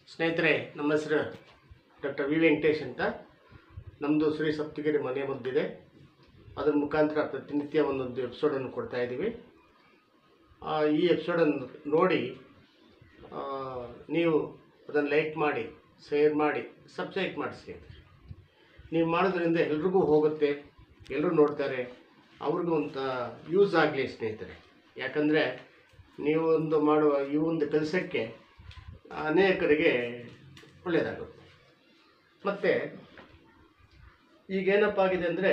ಸ್ನೇಹಿತರೆ ನಮ್ಮ ಹೆಸರು ಡಾಕ್ಟರ್ ವಿ ವೆಂಕಟೇಶ್ ಅಂತ ನಮ್ಮದು ಶ್ರೀ ಸಪ್ತಗಿರಿ ಮನೆ ಮದ್ದಿದೆ ಅದ್ರ ಮುಖಾಂತರ ಪ್ರತಿನಿತ್ಯ ಒಂದೊಂದು ಎಪಿಸೋಡನ್ನು ಕೊಡ್ತಾ ಇದ್ದೀವಿ ಆ, ಈ ಎಪಿಸೋಡನ್ನು ನೋಡಿ ಆ, ನೀವು ಅದನ್ನು ಲೈಕ್ ಮಾಡಿ ಶೇರ್ ಮಾಡಿ ಸಬ್ಸ್ಕ್ರೈಬ್ ಮಾಡಿ ಸ್ನೇಹಿತರೆ ನೀವು ಮಾಡೋದ್ರಿಂದ ಎಲ್ರಿಗೂ ಹೋಗುತ್ತೆ ಎಲ್ಲರೂ ನೋಡ್ತಾರೆ ಅವ್ರಿಗೂ ಒಂದು ಯೂಸ್ ಆಗಲಿ ಸ್ನೇಹಿತರೆ ಯಾಕಂದರೆ ನೀವು ಒಂದು ಮಾಡುವ ಈ ಒಂದು ಕೆಲಸಕ್ಕೆ ಅನೇಕರಿಗೆ ಒಳ್ಳೆಯದಾಗುತ್ತೆ ಮತ್ತು ಈಗೇನಪ್ಪ ಆಗಿದೆ ಅಂದರೆ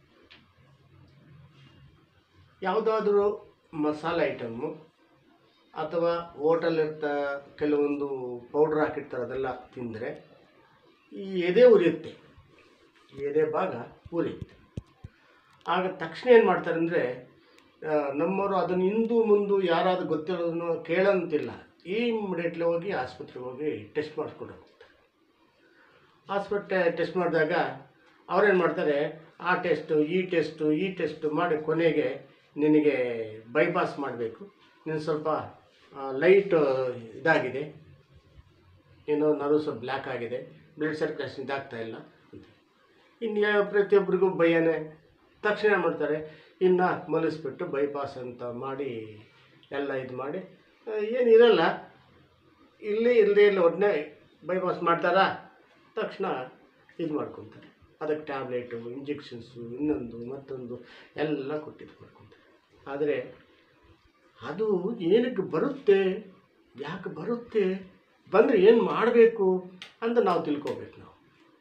ಯಾವುದಾದ್ರೂ ಮಸಾಲೆ ಐಟಮ್ಮು ಅಥವಾ ಹೋಟೆಲ್ ಇರ್ತ ಕೆಲವೊಂದು ಪೌಡ್ರ್ ಹಾಕಿರ್ತಾರೆ ಅದೆಲ್ಲ ತಿಂದರೆ ಈ ಎದೆ ಉರಿಯುತ್ತೆ ಈ ಎದೆ ಭಾಗ ಉರಿಯುತ್ತೆ ಆಗ ತಕ್ಷಣ ಏನು ಮಾಡ್ತಾರೆ ಅಂದರೆ ನಮ್ಮವರು ಅದನ್ನು ಹಿಂದು ಮುಂದು ಯಾರಾದರೂ ಗೊತ್ತಿರೋದನ್ನು ಕೇಳೋಂತಿಲ್ಲ ಇಮಿಡಿಯೇಟ್ಲಿ ಹೋಗಿ ಆಸ್ಪತ್ರೆಗೆ ಹೋಗಿ ಟೆಸ್ಟ್ ಮಾಡಿಸ್ಕೊಂಡು ಹೋಗ್ತಾರೆ ಆಸ್ಪತ್ರೆ ಟೆಸ್ಟ್ ಮಾಡಿದಾಗ ಅವ್ರೇನು ಮಾಡ್ತಾರೆ ಆ ಟೆಸ್ಟು ಈ ಟೆಸ್ಟು ಈ ಟೆಸ್ಟು ಮಾಡಿ ಕೊನೆಗೆ ನಿನಗೆ ಬೈಪಾಸ್ ಮಾಡಬೇಕು ನೀನು ಸ್ವಲ್ಪ ಲೈಟ್ ಇದಾಗಿದೆ ಏನೋ ನರು ಸ್ವಲ್ಪ ಬ್ಲ್ಯಾಕ್ ಆಗಿದೆ ಬ್ಲಡ್ ಸರ್ಕ್ಯುಲೇಷನ್ ಇದಾಗ್ತಾ ಇಲ್ಲ ಅಂತ ಇನ್ನು ಯಾ- ಪ್ರತಿಯೊಬ್ಬರಿಗೂ ಭಯನೇ ತಕ್ಷಣ ಏನ್ ಮಾಡ್ತಾರೆ ಇನ್ನು ಮಲಿಸ್ಬಿಟ್ಟು ಬೈಪಾಸ್ ಅಂತ ಮಾಡಿ ಎಲ್ಲ ಇದು ಮಾಡಿ ಆ, ಏನಿರಲ್ಲ ಇಲ್ಲಿ ಇಲ್ಲದೆ ಇಲ್ಲ ಒಡನೆ ಬೈಪಾಸ್ ಮಾಡ್ತಾರಾ ತಕ್ಷಣ ಇದು ಮಾಡ್ಕೊತಾರೆ ಅದಕ್ಕೆ ಟ್ಯಾಬ್ಲೆಟು ಇಂಜೆಕ್ಷನ್ಸು ಇನ್ನೊಂದು ಮತ್ತೊಂದು ಎಲ್ಲ ಕೊಟ್ಟಿದ್ದು ಮಾಡ್ಕೊತಾರೆ ಆದರೆ ಅದು ಏನಕ್ಕೆ ಬರುತ್ತೆ ಯಾಕೆ ಬರುತ್ತೆ ಬಂದರೆ ಏನು ಮಾಡಬೇಕು ಅಂತ ನಾವು ತಿಳ್ಕೊಬೇಕು ನಾವು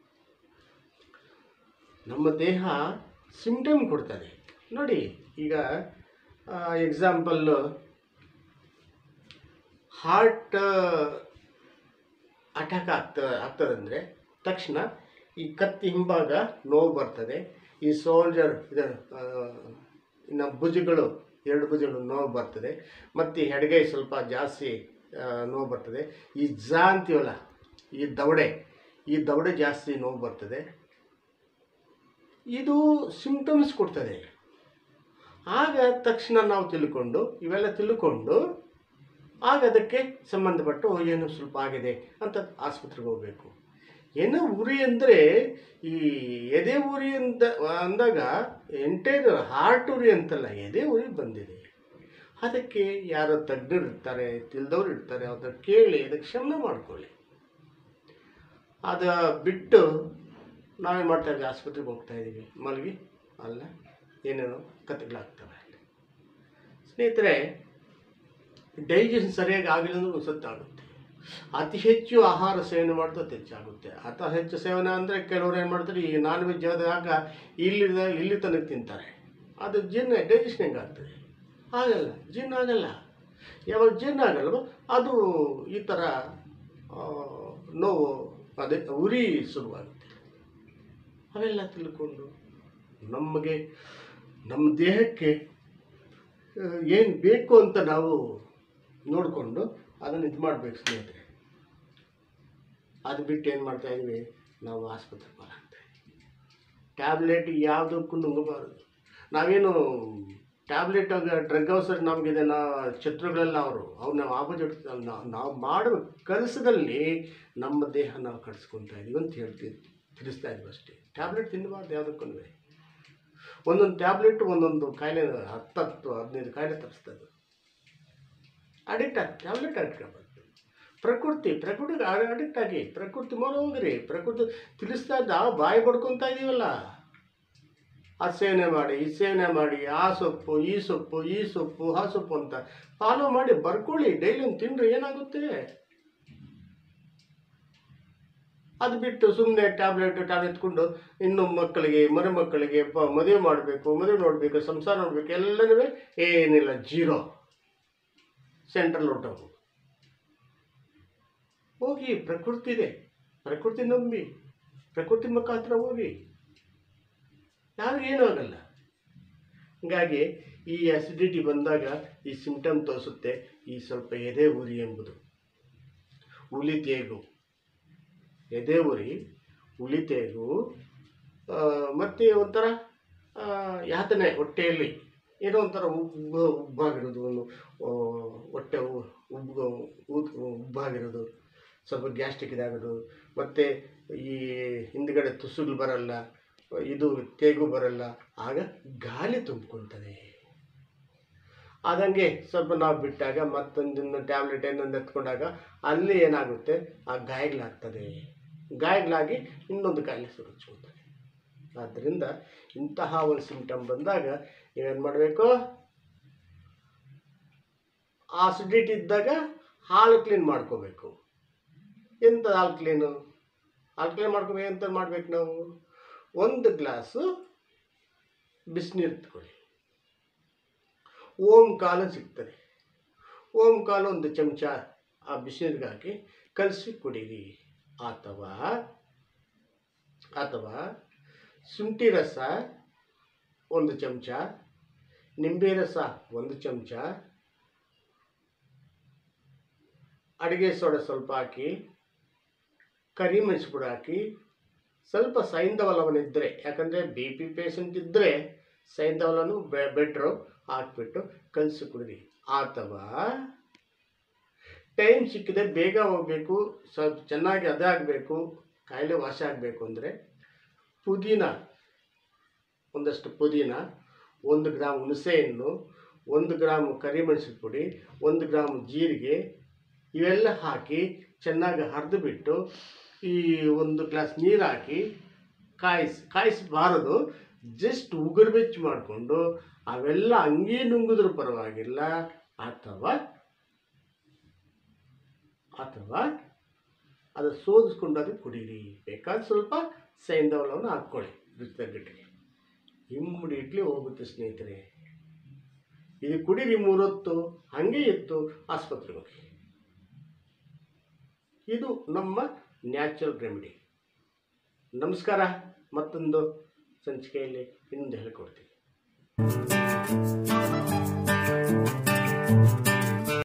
ನಮ್ಮ ದೇಹ ಸಿಂಪ್ಟಮ್ ಕೊಡ್ತದೆ ನೋಡಿ ಈಗ ಎಕ್ಸಾಂಪಲ್ಲು ಹಾರ್ಟ್ ಅಟ್ಯಾಕ್ ಆಗ್ತ ಆಗ್ತದಂದರೆ ತಕ್ಷಣ ಈ ಕತ್ತಿ ಹಿಂಭಾಗ ನೋವು ಬರ್ತದೆ ಈ ಸೋಲ್ಜರ್ ಇದು ಆ, ಇನ್ನು ಭುಜಗಳು ಎರಡು ಭುಜಗಳು ನೋವು ಬರ್ತದೆ ಮತ್ತು ಈ ಎಡಗೈ ಸ್ವಲ್ಪ ಜಾಸ್ತಿ ಆ, ನೋವು ಬರ್ತದೆ ಈ ಜಾ ಅಂತೀವಲ್ಲ ಈ ದವಡೆ ಈ ದವಡೆ ಜಾಸ್ತಿ ನೋವು ಬರ್ತದೆ ಇದು ಸಿಂಪ್ಟಮ್ಸ್ ಕೊಡ್ತದೆ ಆಗ ತಕ್ಷಣ ನಾವು ತಿಳ್ಕೊಂಡು ಇವೆಲ್ಲ ತಿಳ್ಕೊಂಡು ಆಗ ಅದಕ್ಕೆ ಸಂಬಂಧಪಟ್ಟು ಓ, ಏನೋ ಸ್ವಲ್ಪ ಆಗಿದೆ ಅಂತ ಆಸ್ಪತ್ರೆಗೆ ಹೋಗಬೇಕು ಏನೋ ಉರಿ ಅಂದರೆ ಈ ಎದೆ ಉರಿ ಅಂತ ಅಂದಾಗ ಎಂಟೈರ್ ಹಾರ್ಟ್ ಉರಿ ಅಂತಲ್ಲ ಎದೆ ಉರಿ ಬಂದಿದೆ ಅದಕ್ಕೆ ಯಾರೋ ತಜ್ಞರು ಇರ್ತಾರೆ ತಿಳಿದವ್ರು ಇರ್ತಾರೆ ಅದನ್ನು ಕೇಳಿ ಅದಕ್ಕೆ ಶಮನ ಮಾಡ್ಕೊಳ್ಳಿ ಅದು ಬಿಟ್ಟು ನಾವೇನು ಮಾಡ್ತಾ ಇದ್ದೀವಿ ಆಸ್ಪತ್ರೆಗೆ ಹೋಗ್ತಾ ಇದ್ದೀವಿ ಮಲಗಿ ಅಲ್ಲ ಏನೇನೋ ಕಥೆಗಳಾಗ್ತವೆ ಅಲ್ಲಿ ಸ್ನೇಹಿತರೆ ಡೈಜೆಷನ್ ಸರಿಯಾಗಿ ಆಗಿಲ್ಲ ಅಂದ್ರೆ ಸುತ್ತಾಗುತ್ತೆ ಅತಿ ಹೆಚ್ಚು ಆಹಾರ ಸೇವನೆ ಮಾಡಿದ್ರೆ ಅತಿ ಹೆಚ್ಚಾಗುತ್ತೆ ಅತಿ ಹೆಚ್ಚು ಸೇವನೆ ಅಂದರೆ ಕೆಲವರು ಏನು ಮಾಡ್ತಾರೆ ಈ ನಾನ್ ವೆಜ್ ಆದಾಗ ಇಲ್ಲಿದ ಇಲ್ಲಿ ತನಕ ತಿಂತಾರೆ ಅದು ಜಿನ್ನ ಡೈಜೆಷನ್ ಹೆಂಗಾಗ್ತದೆ ಆಗಲ್ಲ ಜಿನ್ ಆಗಲ್ಲ ಯಾವಾಗ ಜಿನ್ ಆಗಲ್ವ ಅದು ಈ ಥರ ಆ, ನೋವು ಅದೇ ಉರಿ ಶುರುವಾಗುತ್ತೆ ಅವೆಲ್ಲ ತಿಳ್ಕೊಂಡು ನಮಗೆ ನಮ್ಮ ದೇಹಕ್ಕೆ ಏನು ಬೇಕು ಅಂತ ನಾವು ನೋಡಿಕೊಂಡು ಅದನ್ನು ಇದು ಮಾಡಬೇಕು ಸ್ನೇಹಿತರೆ ಅದು ಬಿಟ್ಟು ಏನು ಮಾಡ್ತಾ ಇದ್ವಿ ನಾವು ಆಸ್ಪತ್ರೆ ಪಾಲಾಗ್ತಾ ಇದ್ವಿ ಟ್ಯಾಬ್ಲೆಟ್ ಯಾವುದಕ್ಕೂ ನುಂಗಬಾರದು ನಾವೇನು ಟ್ಯಾಬ್ಲೆಟ್ ಡ್ರಗ್ ಔಷಧ ನಮಗಿದೆ ನಾ ಶತ್ರುಗಳೆಲ್ಲ ಅವರು ಅವ್ರು ನಾವು ಆಪೋಸಿಟ್ ನಾವು ನಾವು ಮಾಡುವ ಕೆಲಸದಲ್ಲಿ ನಮ್ಮ ದೇಹ ನಾವು ಕಟ್ಸ್ಕೊತಾ ಇದೀವಿ ಅಂತ ಹೇಳ್ತೀವಿ ತಿಳಿಸ್ತಾ ಇದ್ವಿ ಅಷ್ಟೇ ಟ್ಯಾಬ್ಲೆಟ್ ತಿನ್ನಬಾರ್ದು ಯಾವುದಕ್ಕೂ ಒಂದೊಂದು ಟ್ಯಾಬ್ಲೆಟ್ ಒಂದೊಂದು ಕಾಯಿಲೆ ಹತ್ತತ್ತು ಹದಿನೈದು ಕಾಯಿಲೆ ತರಿಸ್ತದೆ ಅಡಿಕ್ಟ್ ಆಗಿ ಟ್ಯಾಬ್ಲೆಟ್ ಅಡಿಕ್ಟ್ ಆಗಬಾರ್ದು ಪ್ರಕೃತಿ ಪ್ರಕೃತಿಗೆ ಅಡಿಕ್ಟ್ ಆಗಿ ಪ್ರಕೃತಿ ಮೊರೆ ಹೋಗ್ರಿ ಪ್ರಕೃತಿ ತಿಳಿಸ್ತಾ ಇದ್ದ ಬಾಯಿ ಬಡ್ಕೊತಾ ಇದೀವಲ್ಲ ಆ ಸೇವನೆ ಮಾಡಿ ಈ ಸೇವನೆ ಮಾಡಿ ಆ ಸೊಪ್ಪು ಈ ಸೊಪ್ಪು ಈ ಸೊಪ್ಪು ಆ ಸೊಪ್ಪು ಅಂತ ಫಾಲೋ ಮಾಡಿ ಬರ್ಕೊಳ್ಳಿ ಡೈಲಿ ಒಂದು ತಿನ್ರಿ ಏನಾಗುತ್ತೆ ಅದು ಬಿಟ್ಟು ಸುಮ್ಮನೆ ಟ್ಯಾಬ್ಲೆಟ್ ಟ್ಯಾಬ್ಲೆಟ್ ಎತ್ಕೊಂಡು ಇನ್ನು ಮಕ್ಕಳಿಗೆ ಮರಿ ಮಕ್ಕಳಿಗೆ ಪ ಮದುವೆ ಮಾಡಬೇಕು ಮದುವೆ ನೋಡಬೇಕು ಸಂಸಾರ ನೋಡಬೇಕು ಎಲ್ಲನೂ ಏನಿಲ್ಲ ಜೀರೋ ಸೆಂಟ್ರಲ್ ಹೊರಟೋಗು ಹೋಗಿ ಪ್ರಕೃತಿ ಇದೆ ಪ್ರಕೃತಿ ನಂಬಿ ಪ್ರಕೃತಿ ಮುಖಾಂತರ ಹೋಗಿ ಯಾರಿಗೂ ಏನೂ ಆಗಲ್ಲ ಹೀಗಾಗಿ ಈ ಅಸಿಡಿಟಿ ಬಂದಾಗ ಈ ಸಿಂಪ್ಟಮ್ ತೋರಿಸುತ್ತೆ ಈ ಸ್ವಲ್ಪ ಎದೆ ಉರಿ ಎಂಬುದು ಉಲಿ ತೇಗು ಎದೆ ಉರಿ ಉಳಿ ತೇಗು ಆ, ಮತ್ತೆ ಒಂಥರ ಆ, ಯಾತನೆ ಹೊಟ್ಟೆಯಲ್ಲಿ ಏನೋ ಒಂಥರ ಉಬ್ಬ ಉಬ್ಬಾಗಿರೋದು ಒಂದು ಆ, ಹೊಟ್ಟೆ ಉ- ಉಬ್ಬ ಉದ್- ಉಬ್ಬಾಗಿರೋದು ಸ್ವಲ್ಪ ಗ್ಯಾಸ್ಟ್ರಿಕ್ ಇದಾಗೋದು ಮತ್ತು ಈ ಹಿಂದ್ಗಡೆ ತುಸುಗಳು ಬರಲ್ಲ ಇದು ತೇಗು ಬರಲ್ಲ ಆಗ ಗಾಳಿ ತುಂಬಿಕೊಳ್ತದೆ ಆದಂಗೆ ಸ್ವಲ್ಪ ನಾವು ಬಿಟ್ಟಾಗ ಮತ್ತೊಂದನ್ನು ಟ್ಯಾಬ್ಲೆಟ್ ಏನೊಂದು ಎತ್ಕೊಂಡಾಗ ಅಲ್ಲಿ ಏನಾಗುತ್ತೆ ಆ ಗಾಯಗಳಾಗ್ತದೆ ಗಾಯಗಳಾಗಿ ಇನ್ನೊಂದು ಕಾಯಿಲೆ ಸುರುಚ್ಕೊಳ್ತದೆ ಆದ್ದರಿಂದ ಇಂತಹ ಒಂದು ಸಿಂಟಮ್ ಬಂದಾಗ ನೀವೇನು ಮಾಡಬೇಕು ಆಸಿಡಿಟಿ ಇದ್ದಾಗ ಹಾಲು ಕ್ಲೀನ್ ಮಾಡ್ಕೋಬೇಕು ಎಂಥ ಹಾಲು ಕ್ಲೀನು ಹಾಲು ಕ್ಲೀನ್ ಮಾಡ್ಕೋಬೇಕು ಎಂತ ಮಾಡ್ಬೇಕು ನಾವು ಒಂದು ಗ್ಲಾಸು ಬಿಸಿನೀರು ತಗೊಳ್ಳಿ ಓಂ ಕಾಲು ಸಿಗ್ತದೆ ಓಂ ಕಾಲು ಒಂದು ಚಮಚ ಆ ಬಿಸಿನೀರಿಗೆ ಹಾಕಿ ಕಲಸಿ ಕುಡೀರಿ ಅಥವಾ ಅಥವಾ ಶುಂಠಿ ರಸ ಒಂದು ಚಮಚ ನಿಂಬೆ ರಸ ಒಂದು ಚಮಚ ಅಡುಗೆ ಸೋಡಾ ಸ್ವಲ್ಪ ಹಾಕಿ ಕರಿಮೆಣಸು ಪುಡಿ ಹಾಕಿ ಸ್ವಲ್ಪ ಸೈಂಧವಲವನ ಇದ್ದರೆ ಯಾಕಂದರೆ ಬಿ ಪಿ ಪೇಷಂಟ್ ಇದ್ದರೆ ಸೈಂಧವಲನು ಬೆ ಬೆಟ್ರು ಹಾಕ್ಬಿಟ್ಟು ಕಲಸಿ ಕುಡಿರಿ ಅಥವಾ ಟೈಮ್ ಸಿಕ್ಕಿದೆ ಬೇಗ ಹೋಗಬೇಕು ಸ್ವಲ್ಪ ಚೆನ್ನಾಗಿ ಅದಾಗಬೇಕು ಕಾಯಿಲೆ ವಾಸಿ ಆಗಬೇಕು ಅಂದರೆ ಪುದೀನ ಒಂದಷ್ಟು ಪುದೀನ ಒಂದು ಗ್ರಾಮ್ ಹುಣಸೆಹಣ್ಣು ಒಂದು ಗ್ರಾಮ್ ಕರಿಮೆಣಸಿನ ಪುಡಿ ಒಂದು ಗ್ರಾಮ್ ಜೀರಿಗೆ ಇವೆಲ್ಲ ಹಾಕಿ ಚೆನ್ನಾಗಿ ಹರಿದು ಬಿಟ್ಟು ಈ ಒಂದು ಗ್ಲಾಸ್ ನೀರು ಹಾಕಿ ಕಾಯಿಸಿ ಕಾಯಿಸಬಾರದು ಜಸ್ಟ್ ಉಗುರು ಬೆಚ್ಚು ಮಾಡಿಕೊಂಡು ಅವೆಲ್ಲ ಹಂಗೆ ನುಂಗಿದ್ರೂ ಪರವಾಗಿಲ್ಲ ಅಥವಾ ಅಥವಾ ಅದು ಸೋದಿಸ್ಕೊಂಡು ಅದು ಕುಡೀರಿ ಬೇಕಾದ್ರೆ ಸ್ವಲ್ಪ ಸೈಂಧವಲವನ್ನು ಹಾಕ್ಕೊಳ್ಳಿ ರುಚಿ ತಗ್ಗಟ್ಟಿಗೆ ಇಮ್ಮಿಡಿಯೇಟ್ಲಿ ಹೋಗುತ್ತೆ ಸ್ನೇಹಿತರೆ ಇದು ಕುಡೀರಿ ಮೂರೊತ್ತು ಹಾಗೆ ಇತ್ತು ಆಸ್ಪತ್ರೆಗೆ ಹೋಗಿ ಇದು ನಮ್ಮ ನ್ಯಾಚುರಲ್ ರೆಮಿಡಿ ನಮಸ್ಕಾರ ಮತ್ತೊಂದು ಸಂಚಿಕೆಯಲ್ಲಿ ಇನ್ನೊಂದು ಹೇಳಿಕೊಡ್ತೀನಿ